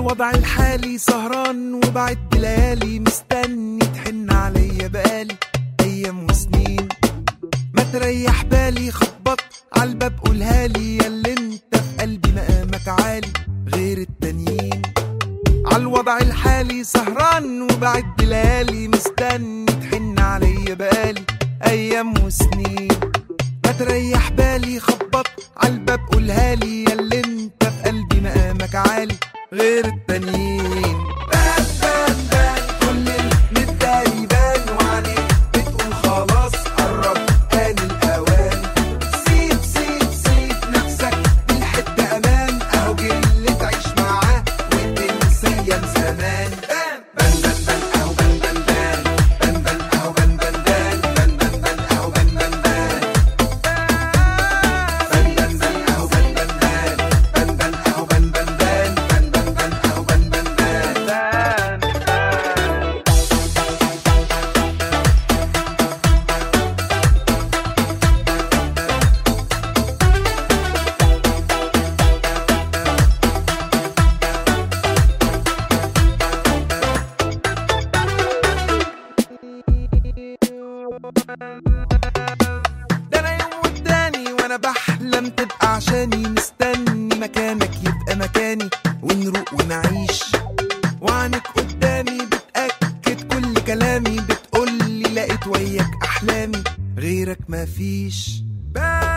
عالوضع الحالي سهران وبعد ليالي مستني تحن عليا بقالي ايام وسنين ما تريح بالي خبط عالباب قولها لي يا اللي انت في قلبي مقامك عالي غير التانيين عالوضع الحالي سهران وبعد ليالي مستني تحن عليا بقالي ايام وسنين ما تريح بالي خبط عالباب قولها لي يا اللي انت في قلبي مقامك عالي غير التانيين بان بان بان كل المداري بان وعليك بتقول خلاص قرب آن الأوان سيب سيب سيب نفسك بالحتة أمان أهو جه اللي تعيش معاه وتنسى أيام زمان بان بان بان بان أهو بان بان بان بان بان أهو بان بان بان بان بان بان أهو بان بان بان بان بان بان أهو بان بان بان بان بان أهو بان بان بان بان بان بان أهو بان بان بان ده انا يوم والتاني وانا بحلم تبقى عشاني مستني مكانك يبقى مكاني ونروق ونعيش وعنك قدامي بتأكد كل كلامي بتقولي لقيت وياك احلامي غيرك مفيش بان